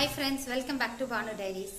hi friends welcome back to Bhanu diaries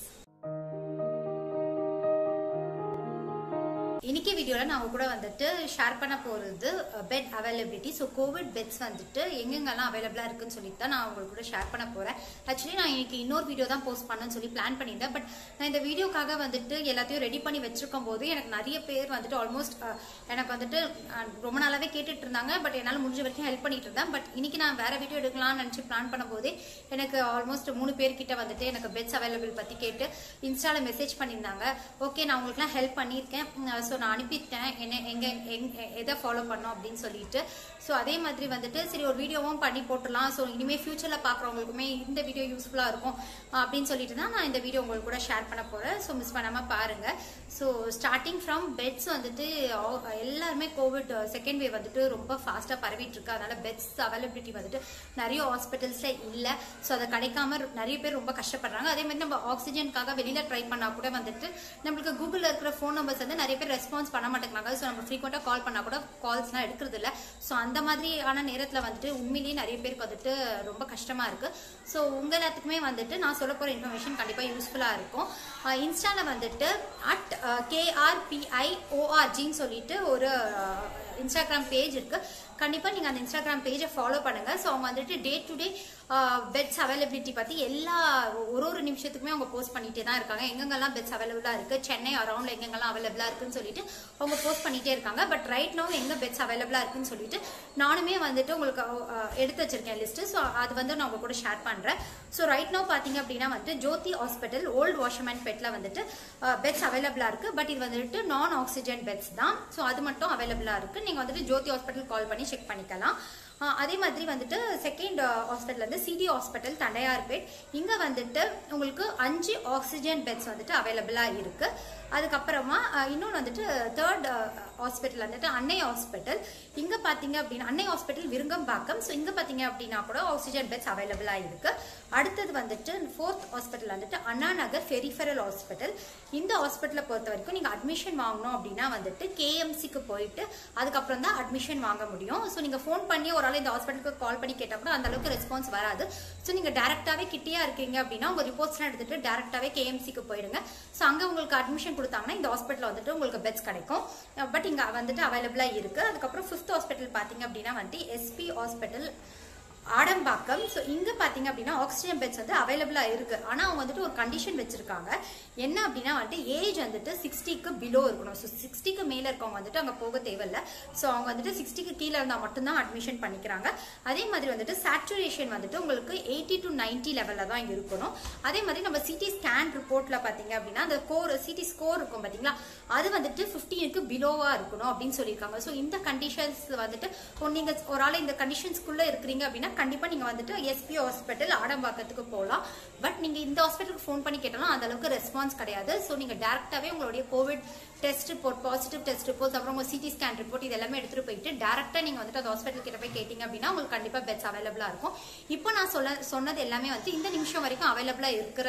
இன்னைக்கு வீடியோவில் நான் உங்க கூட வந்துட்டு ஷேர் பண்ண போகிறது bed availability so covid beds வந்துட்டு எங்கெங்கெல்லாம் அவைலபிளாக இருக்குன்னு சொல்லிட்டு தான் நான் உங்களுக்கு கூட ஷேர் பண்ண போகிறேன் ஆக்சுவலி நான் இன்னைக்கு இன்னொரு வீடியோ தான் போஸ்ட் பண்ணேன்னு சொல்லி பிளான் பண்ணியிருந்தேன் பட் நான் இந்த வீடியோக்காக வந்துட்டு எல்லாத்தையும் ரெடி பண்ணி வச்சிருக்கும் போது எனக்கு நிறைய பேர் வந்துட்டு ஆல்மோஸ்ட் எனக்கு வந்துட்டு அஹ், ரொம்ப நாளாவே கேட்டுட்டு இருந்தாங்க பட் என்னால் முடிஞ்ச வரைக்கும் ஹெல்ப் பண்ணிட்டு இருந்தேன் பட் இன்னைக்கு நான் வேற வீடியோ எடுக்கலாம்னு நினச்சி பிளான் பண்ணும்போதே எனக்கு ஆல்மோஸ்ட் மூணு பேர்கிட்ட வந்துட்டு எனக்கு பெட்ஸ் அவைலபிள் பற்றி கேட்டு இன்ஸ்டால மெசேஜ் பண்ணியிருந்தாங்க ஓகே நான் உங்களுக்குலாம் ஹெல்ப் பண்ணியிருக்கேன் ஸோ நான் அனுப்பிட்டேன் என்ன எங்க எங்க- எதை ஃபாலோ பண்ணோம் அப்படின்னு சொல்லிட்டு ஸோ அதே மாதிரி வந்துட்டு சரி ஒரு வீடியோவும் பண்ணி போட்டுடலாம் ஸோ இனிமேல் ஃபியூச்சரில் பார்க்குறவங்களுக்குமே இந்த வீடியோ யூஸ்ஃபுல்லாக இருக்கும் அப்படின்னு சொல்லிட்டு தான் நான் இந்த வீடியோ உங்களுக்கு கூட ஷேர் பண்ண போகிறேன் ஸோ மிஸ் பண்ணாமல் பாருங்கள் ஸோ ஸ்டார்டிங் ஃப்ரம் பெட்ஸ் வந்துட்டு all- எல்லாருமே கோவிட் செகண்ட் வேவ் வந்துட்டு ரொம்ப ஃபாஸ்ட்டாக பரவிட்டு இருக்கு அதனால பெட்ஸ் அவைலபிலிட்டி வந்துட்டு நிறைய ஹாஸ்பிட்டல்ஸில் இல்லை ஸோ அதை கிடைக்காம நிறைய பேர் ரொம்ப கஷ்டப்படுறாங்க அதே மாதிரி நம்ம ஆக்சிஜனுக்காக வெளியில் ட்ரை பண்ணால் கூட வந்துட்டு நம்மளுக்கு கூகுளில் இருக்கிற ஃபோன் நம்பர்ஸ் வந்து நிறைய பேர் ரெஸ்பான்ஸ் பண்ண மாட்டேங்கிறாங்க ஸோ நம்ம ஃப்ரீக்வெண்ட்டாக கால் பண்ணால் கூட கால்ஸ்லாம் எடுக்கிறது இல்லை ஸோ அந்த மாதிரியான நேரத்தில் வந்துட்டு உண்மையிலேயே நிறைய பேருக்கு வந்துட்டு ரொம்ப கஷ்டமாக இருக்கு ஸோ உங்க எல்லாத்துக்குமே வந்துட்டு நான் சொல்ல போகிற இன்ஃபர்மேஷன் கண்டிப்பாக யூஸ்ஃபுல்லாக இருக்கும் இன்ஸ்டாவில் வந்துட்டு அட் கேஆர்பிஐ ஓஆர்ஜின்னு சொல்லிட்டு ஒரு இன்ஸ்டாகிராம் பேஜ் இருக்கு கண்டிப்பா நீங்க அந்த இன்ஸ்டாகிராம் பேஜை ஃபாலோ பண்ணுங்க ஸோ அவங்க வந்துட்டு day to day beds availability பத்தி எல்லா ஒரு ஒரு நிமிஷத்துக்குமே அவங்க போஸ்ட் பண்ணிட்டே தான் இருக்காங்க எங்கெங்கெல்லாம் பெட்ஸ் அவைலபிளா இருக்கு சென்னை அரௌண்ட்ல எங்கெங்கெல்லாம் அவைலபிளா இருக்குன்னு சொல்லிட்டு அவங்க போஸ்ட் பண்ணிட்டே இருக்காங்க பட் ரைட் நோ எங்க பெட்ஸ் அவைலபிளா இருக்குன்னு சொல்லிட்டு நானுமே வந்துட்டு உங்களுக்கு அஹ், எடுத்து வச்சிருக்கேன் லிஸ்ட் ஸோ அது வந்து நான் உங்க கூட ஷேர் பண்றேன் ஸோ ரைட் நோ பாத்தீங்க அப்படின்னா வந்துட்டு ஜோதி ஹாஸ்பிட்டல் ஓல்டு வாஷர்மேன் பெட்ல வந்துட்டு பெட்ஸ் அவைலபிளா இருக்கு பட் இது வந்துட்டு நான் ஆக்சிஜன் பெட்ஸ் தான் ஸோ அது மட்டும் அவைலபிளா இருக்கு நீங்க வந்துட்டு ஜோதி ஹாஸ்பிட்டல் கால் பண்ணி செக் பண்ணிக்கலாம் ஆஹ் அதே மாதிரி வந்துட்டு செகண்ட் ஹாஸ்பிட்டல் வந்து சிடி ஹாஸ்பிட்டல் தண்டையார்பேட் இங்க வந்துட்டு உங்களுக்கு அஞ்சு ஆக்சிஜன் பெட்ஸ் வந்துட்டு அவைலபிளா இருக்கு அதுக்கப்புறமா ஆஹ் இன்னொன்று வந்துட்டு தேர்ட் ஹாஸ்பிட்டல் வந்துட்டு அன்னை ஹாஸ்பிட்டல் இங்க பாத்தீங்க அப்படின்னா அன்னை ஹாஸ்பிட்டல் விருங்கம்பாக்கம் ஸோ இங்க பாத்தீங்க அப்படின்னா கூட ஆக்சிஜன் பெட்ஸ் அவைலபிளா இருக்கு அடுத்தது வந்துட்டு ஃபோர்த் ஹாஸ்பிட்டல் வந்துட்டு அண்ணா நகர் ஃபெரிஃபரல் ஹாஸ்பிட்டல் இந்த ஹாஸ்பிட்டலை பொறுத்த வரைக்கும் நீங்க அட்மிஷன் வாங்கணும் அப்படின்னா வந்துட்டு கேஎம்சிக்கு போயிட்டு அதுக்கப்புறம் தான் அட்மிஷன் வாங்க முடியும் ஸோ நீங்க ஃபோன் பண்ணி ஒரு ஆள் இந்த ஹாஸ்பிட்டலுக்கு கால் பண்ணி கேட்டா கூட அந்த அளவுக்கு ரெஸ்பான்ஸ் வராது ஸோ நீங்க டேரக்டாவே கிட்டியா இருக்கீங்க அப்படின்னா உங்க ரிப்போர்ட்ஸ்லாம் எடுத்துட்டு டேரக்டாவே கேஎம்சிக்கு போயிடுங்க ஸோ அங்க உங்களுக்கு அட்மிஷன் கொடுத்தாங்கன்னா இந்த ஹாஸ்பிட்டல் வந்துட்டு உங்களுக்கு பெட்ஸ் கிடைக்கும் பட் இங்க வந்துட்டு அவைலபிளா இருக்கு அதுக்கப்புறம் ஃபிஃப்த் ஹாஸ்பிட்டல் பாத்தீங்க அப்படின்னா வந்துட்டு எஸ்பி ஹாஸ்பிட்டல் ஆடம்பாக்கம் ஸோ இங்க பாத்தீங்க அப்படின்னா ஆக்சிஜன் பெட்ஸ் வந்து அவைலபிளா இருக்கு ஆனா அவங்க வந்துட்டு ஒரு கண்டிஷன் வச்சிருக்காங்க என்ன அப்படின்னா வந்துட்டு ஏஜ் வந்துட்டு சிக்ஸ்டிக்கு பிலோ இருக்கணும் ஸோ சிக்ஸ்டிக்கு மேல இருக்கவங்க வந்துட்டு அங்க போக தேவையில்ல ஸோ அவங்க வந்துட்டு சிக்ஸ்டிக்கு கீழே இருந்தா மட்டும்தான் அட்மிஷன் பண்ணிக்கிறாங்க அதே மாதிரி வந்துட்டு சேச்சுரேஷன் வந்துட்டு உங்களுக்கு எயிட்டி டு நைன்டி லெவல்ல தான் இருக்கணும் அதே மாதிரி நம்ம சிடி ஸ்கேன் ரிப்போர்ட்ல பாத்தீங்க அப்படின்னா அந்த கோர் சிடி ஸ்கோர் இருக்கும் பாத்தீங்களா அது வந்துட்டு ஃபிஃப்டீனுக்கு பிலோவா இருக்கணும் அப்படின்னு சொல்லியிருக்காங்க ஸோ இந்த கண்டிஷன்ஸ் வந்துட்டு இப்போ நீங்க ஒரு ஆள் இந்த கண்டிஷன்ஸ்குள்ள இருக்கிறீங்க அப்படின்னா கண்டிப்பா நீங்க வந்துட்டு எஸ்பி ஹாஸ்பிட்டல் ஆடம்பாக்கத்துக்கு போகலாம் பட் நீங்க இந்த ஹாஸ்பிட்டலுக்கு ஃபோன் பண்ணி கேட்டாலும் அந்த அளவுக்கு ரெஸ்பான்ஸ் கிடையாது ஸோ நீங்க டேரக்டாவே உங்களுடைய covid test report positive test report அப்புறம் உங்க சிடி ஸ்கேன் ரிப்போர்ட் இது எல்லாமே எடுத்துட்டு போயிட்டு டேரக்டா நீங்க வந்துட்டு அந்த ஹாஸ்பிட்டல் கிட்ட போய் கேட்டீங்க அப்படின்னா உங்களுக்கு கண்டிப்பா பெட்ஸ் அவைலபிளா இருக்கும் இப்போ நான் சொல்ல சொன்னது எல்லாமே வந்து இந்த நிமிஷம் வரைக்கும் அவைலபிளா இருக்கிற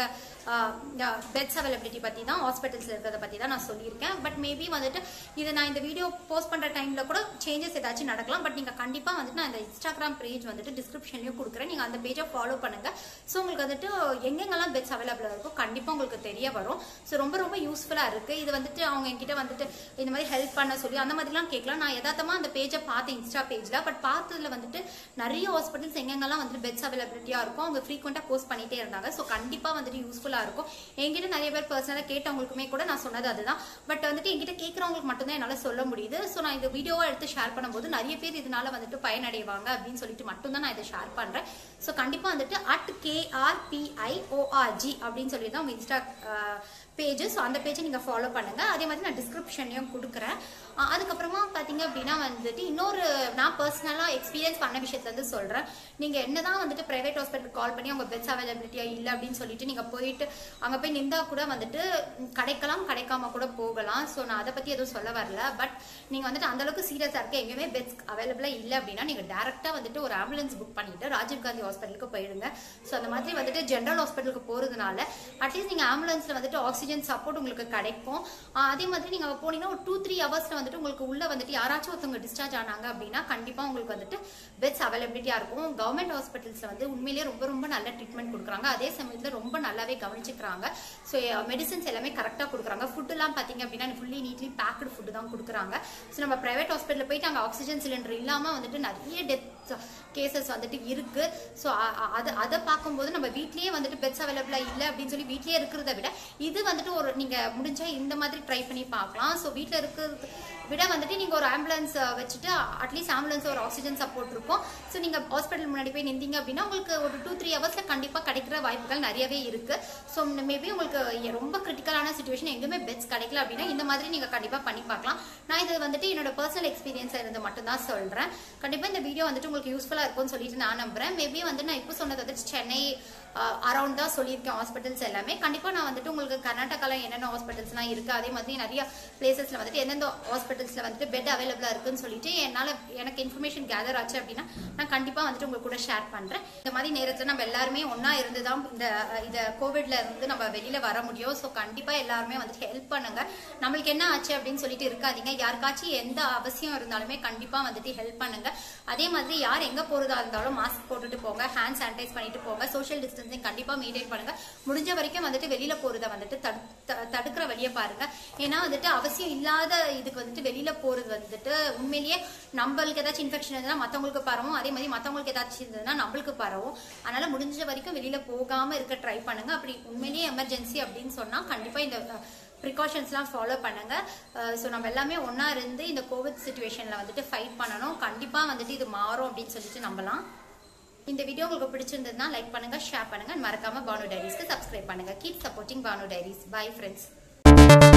பெட்ஸ் அவைலபிலிட்டி பத்தி தான் ஹாஸ்பிட்டல்ஸ் இருக்கிறத பத்தி தான் நான் சொல்லியிருக்கேன் பட் மேபி வந்துட்டு இதை நான் இந்த வீடியோ போஸ்ட் பண்ற டைம்ல கூட சேஞ்சஸ் ஏதாச்சும் நடக்கலாம் பட் நீங்க கண்டிப்பா வந்துட்டு நான் இந்த இன்ஸ்டாகிராம் பேஜ் வந்துட்டு டிஸ்கிரிப்ஷன்லயும் கொடுக்குறேன் நீங்க அந்த பேஜை ஃபாலோ பண்ணுங்க ஸோ உங்களுக்கு வந்துட்டு எங்கெங்கெல்லாம் பெட்ஸ் அவைலபிளா இருக்கோ கண்டிப்பா உங்களுக்கு தெரிய வரும் ஸோ ரொம்ப ரொம்ப யூஸ்ஃபுல்லா இருக்கு இது வந்துட்டு அவங்க என்கிட்ட வந்துட்டு இந்த மாதிரி ஹெல்ப் பண்ண சொல்லி அந்த மாதிரிலாம் கேட்கலாம் நான் யதார்த்தமா அந்த பேஜை பார்த்தேன் இன்ஸ்டா பேஜ்ல பட் பார்த்ததுல வந்துட்டு நிறைய ஹாஸ்பிட்டல்ஸ் எங்கெங்கெல்லாம் வந்துட்டு பெட்ஸ் அவைலபிலிட்டியா இருக்கும் அவங்க ஃப்ரீக்வெண்டா போஸ்ட் பண்ணிட்டே இருந்தாங்க ஸோ கண்டிப்பா வந்துட்டு யூஸ்ஃபுல்லா இருக்கும் என்கிட்ட நிறைய பேர் பர்சனலா கேட்டவங்களுக்குமே கூட நான் சொன்னது அதுதான் பட் வந்துட்டு என்கிட்ட கேட்கறவங்களுக்கு மட்டும்தான் என்னால சொல்ல முடியுது ஸோ நான் இந்த வீடியோவை எடுத்து ஷேர் பண்ணும்போது நிறைய பேர் இதனால வந்துட்டு பயனடைவாங்க அப்படின்னு சொல்லிட்டு மட்டும்தான் நான் இதை ஷேர் பண்றேன் ஸோ கண்டிப்பா வந்துட்டு அட் கேஆர்பிஐ ஓஆர்ஜி அப்படின்னு சொல்லி தான் உங்க இன்ஸ்டா பேஜ் ஸோ அந்த பேஜை நீங்க ஃபாலோ பண்ணுங்க அதே மாதிரி நான் டிஸ்கிரிப்ஷன்லையும் கொடுக்குறேன் அஹ் அதுக்கப்புறமா பாத்தீங்க அப்படின்னா வந்துட்டு இன்னொரு நான் பர்சனலா எக்ஸ்பீரியன்ஸ் பண்ண விஷயத்துல இருந்து சொல்றேன் நீங்க என்னதான் வந்துட்டு பிரைவேட் ஹாஸ்பிட்டல் கால் பண்ணி அவங்க பெட்ஸ் அவைலபிலிட்டியா இல்ல அப்படின்னு சொல்லிட்டு நீங்க போயிட்டு அங்க போய் நின்றா கூட வந்துட்டு ம், கிடைக்கலாம் கிடைக்காம கூட போகலாம் ஸோ நான் அதை பத்தி எதுவும் சொல்ல வரல பட் நீங்க வந்துட்டு அந்த அளவுக்கு சீரியஸா இருக்க எங்கேயுமே பெட்ஸ் அவைலபிளா இல்ல அப்படின்னா நீங்க டேரக்டா வந்துட்டு ஒரு ஆம்புலன்ஸ் புக் பண்ணிட்டு ராஜீவ் காந்தி ஹாஸ்பிட்டலுக்கு போயிடுங்க ஸோ அந்த மாதிரி வந்துட்டு ஜென்ரல் ஹாஸ்பிட்டலுக்கு போறதுனால அட்லீஸ்ட் நீங்க ஆம்புலன்ஸ்ல வந்துட்டு ஆக்சிஜன் ஆக்சிஜன் சப்போர்ட் உங்களுக்கு கிடைக்கும் ஆஹ் அதே மாதிரி நீங்க அங்க போனீங்கன்னா ஒரு டூ த்ரீ ஹவர்ஸ்ல வந்துட்டு உங்களுக்கு உள்ள வந்துட்டு யாராச்சும் ஒருத்தவங்க டிஸ்சார்ஜ் ஆனாங்க அப்படின்னா கண்டிப்பா உங்களுக்கு வந்துட்டு பெட்ஸ் அவைலபிலிட்டியா இருக்கும் கவர்மெண்ட் ஹாஸ்பிட்டல்ஸ்ல வந்து உண்மையிலேயே ரொம்ப ரொம்ப நல்ல ட்ரீட்மெண்ட் கொடுக்குறாங்க அதே சமயத்துல ரொம்ப நல்லாவே கவனிச்சுக்கிறாங்க ஸோ மெடிசன்ஸ் எல்லாமே கரெக்டாக கொடுக்குறாங்க ஃபுட் எல்லாம் பார்த்தீங்க அப்படின்னா ஃபுல்லி நீட்லி பேக்கடு ஃபுட்டு தான் கொடுக்குறாங்க ஸோ நம்ம பிரைவேட் ஹாஸ்பிட்டலில் போயிட்டு அங்கே ஆக்சிஜன் சிலிண்டர் இல்லாமல் வந்துட்டு நிறைய டெத் கேசஸ் வந்துட்டு இருக்கு ஸோ அது அதை பார்க்கும்போது நம்ம வீட்லயே வந்துட்டு பெட்ஸ் அவைலபிளா இல்லை அப்படின்னு சொல்லி வீட்லயே இருக்கிறத விட இது வந்துட்டு ஒரு நீங்க முடிஞ்சா இந்த மாதிரி ட்ரை பண்ணி பார்க்கலாம் ஸோ வீட்டில் இருக்கிறது விட வந்துட்டு நீங்க ஒரு ஆம்புலன்ஸ் வச்சுட்டு அட்லீஸ்ட் ஆம்புலன்ஸ் ஒரு ஆக்சிஜன் சப்போர்ட் இருக்கும் ஸோ நீங்க ஹாஸ்பிட்டல் முன்னாடி போய் நின்றீங்க அப்படின்னா உங்களுக்கு ஒரு டூ த்ரீ ஹவர்ஸ்ல கண்டிப்பா கிடைக்கிற வாய்ப்புகள் நிறையவே இருக்கு ஸோ மேபி உங்களுக்கு ரொம்ப கிரிட்டிக்கலான சுச்சுவேஷன் எங்குமே பெட்ஸ் கிடைக்கல அப்படின்னா இந்த மாதிரி நீங்க கண்டிப்பா பண்ணி பார்க்கலாம் நான் இது வந்துட்டு என்னோட பர்சனல் எக்ஸ்பீரியன்ஸ் இருந்து மட்டும் தான் சொல்றேன் கண்டிப்பா இந்த வீடியோ வந்துட்டு உங்களுக்கு யூஸ்ஃபுல்லா இருக்கும்னு சொல்லிட்டு நான் நம்புறேன் மேபி வந்து நான் இப்போ சொன்னது வந்துட்டு சென்னை அரௌண்ட் தான் சொல்லியிருக்கேன் ஹாஸ்பிட்டல்ஸ் எல்லாமே கண்டிப்பா நான் வந்துட்டு உங்களுக்கு கர்நாடகால என்னென்ன ஹாஸ்பிட்டல்ஸ்லாம் இருக்கு அதே மாதிரி நிறைய பிளேசஸ்ல வந்துட்டு எந்தெந்த ஹாஸ்பிட்டல்ஸ்ல வந்துட்டு பெட் அவைலபிளா இருக்குன்னு சொல்லிட்டு என்னால எனக்கு இன்ஃபர்மேஷன் கேதர் ஆச்சு அப்படின்னா நான் கண்டிப்பா வந்துட்டு உங்களுக்கு கூட ஷேர் பண்றேன் இந்த மாதிரி நேரத்துல நம்ம எல்லாருமே ஒண்ணா இருந்து தான் இந்த இந்த கோவிட்ல இருந்து நம்ம வெளியில வர முடியும் ஸோ கண்டிப்பா எல்லாருமே வந்துட்டு ஹெல்ப் பண்ணுங்க நம்மளுக்கு என்ன ஆச்சு அப்படின்னு சொல்லிட்டு இருக்காதீங்க யாருக்காச்சும் எந்த அவசியம் இருந்தாலுமே கண்டிப்பா வந்துட்டு ஹெல்ப் பண்ணுங்க அதே மாதிரி யார் எங்க போறதா இருந்தாலும் மாஸ்க் போட்டுட்டு போங்க ஹேண்ட் சானிடைஸ் பண்ணிட்டு போங்க சோஷியல் டிஸ்டன்சிங் கண்டிப்பா மெயின்டைன் பண்ணுங்க முடிஞ்ச வரைக்கும் வந்துட்டு வெளியில போறத வந்துட்டு தடு- த- தடுக்கிற வழியை பாருங்க ஏன்னா வந்துட்டு அவசியம் இல்லாத இதுக்கு வந்துட்டு வெளியில போறது வந்துட்டு உண்மையிலேயே நம்மளுக்கு ஏதாச்சும் இன்ஃபெக்ஷன் இருந்தா மத்தவங்களுக்கு பரவும் அதே மாதிரி மத்தவங்களுக்கு ஏதாச்சும் இருந்ததுன்னா நம்மளுக்கு பரவும் அதனால முடிஞ்ச வரைக்கும் வெளியில போகாம இருக்க ட்ரை பண்ணுங்க அப்படி உண்மையிலேயே எமர்ஜென்சி அப்படின்னு சொன்னா கண்டிப்பா இந்த ப்ரிகாஷன்ஸ்லாம் ஃபாலோ பண்ணுங்க ஸோ நம்ம எல்லாமே ஒண்ணா இருந்து இந்த கோவிட் சுச்சுவேஷன்ல வந்துட்டு ஃபைட் பண்ணணும் கண்டிப்பா வந்துட்டு இது மாறும் அப்படின்னு சொல்லிட்டு நம்பலாம் இந்த வீடியோ உங்களுக்கு பிடிச்சிருந்ததுன்னா லைக் பண்ணுங்க ஷேர் பண்ணுங்க மறக்காம பானு டைரிஸ்க்கு சப்ஸ்கிரைப் பண்ணுங்க keep supporting Bhanu diaries bye friends